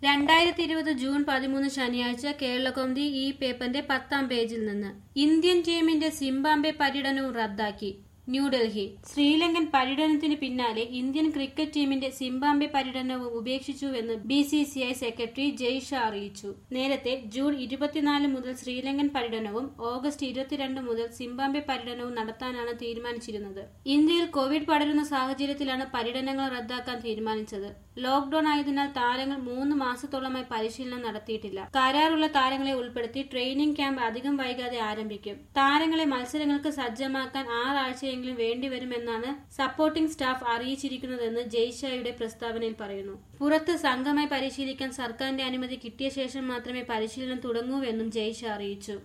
രണ്ടായിരത്തി ഇരുപത് ജൂൺ പതിമൂന്ന് ശനിയാഴ്ച കേരളകൗമുദി ഈ പേപ്പറിന്റെ പത്താം പേജിൽ നിന്ന് ഇന്ത്യൻ ടീമിന്റെ സിംബാബ്വെ പര്യടനവും റദ്ദാക്കി ന്യൂഡൽഹി ശ്രീലങ്കൻ പര്യടനത്തിന് പിന്നാലെ ഇന്ത്യൻ ക്രിക്കറ്റ് ടീമിന്റെ സിംബാബ്വെ പര്യടനവും ഉപേക്ഷിച്ചുവെന്ന് B C C I secretary Jay Shah അറിയിച്ചു നേരത്തെ ജൂൺ ഇരുപത്തിനാല് മുതൽ ശ്രീലങ്കൻ പര്യടനവും ഓഗസ്റ്റ് ഇരുപത്തിരണ്ട് മുതൽ സിംബാബ്വെ പര്യടനവും നടത്താനാണ് തീരുമാനിച്ചിരുന്നത് ഇന്ത്യയിൽ കോവിഡ് പടരുന്ന സാഹചര്യത്തിലാണ് പര്യടനങ്ങൾ റദ്ദാക്കാൻ തീരുമാനിച്ചത് ലോക്ഡൌൺ ആയതിനാൽ താരങ്ങൾ മൂന്ന് മാസത്തോളമായി പരിശീലനം നടത്തിയിട്ടില്ല കരാറുള്ള താരങ്ങളെ ഉൾപ്പെടുത്തി ട്രെയിനിംഗ് ക്യാമ്പ് അധികം വൈകാതെ ആരംഭിക്കും താരങ്ങളെ മത്സരങ്ങൾക്ക് സജ്ജമാക്കാൻ ആറാഴ്ചയെങ്കിലും വേണ്ടിവരുമെന്നാണ് സപ്പോർട്ടിംഗ് സ്റ്റാഫ് അറിയിച്ചിരിക്കുന്നതെന്ന് ജയ്ഷായുടെ പ്രസ്താവനയിൽ പറയുന്നു പുറത്ത് സംഘമായി പരിശീലിക്കാൻ സർക്കാരിന്റെ അനുമതി കിട്ടിയ ശേഷം മാത്രമേ പരിശീലനം തുടങ്ങൂവെന്നും ജയ്ഷ അറിയിച്ചു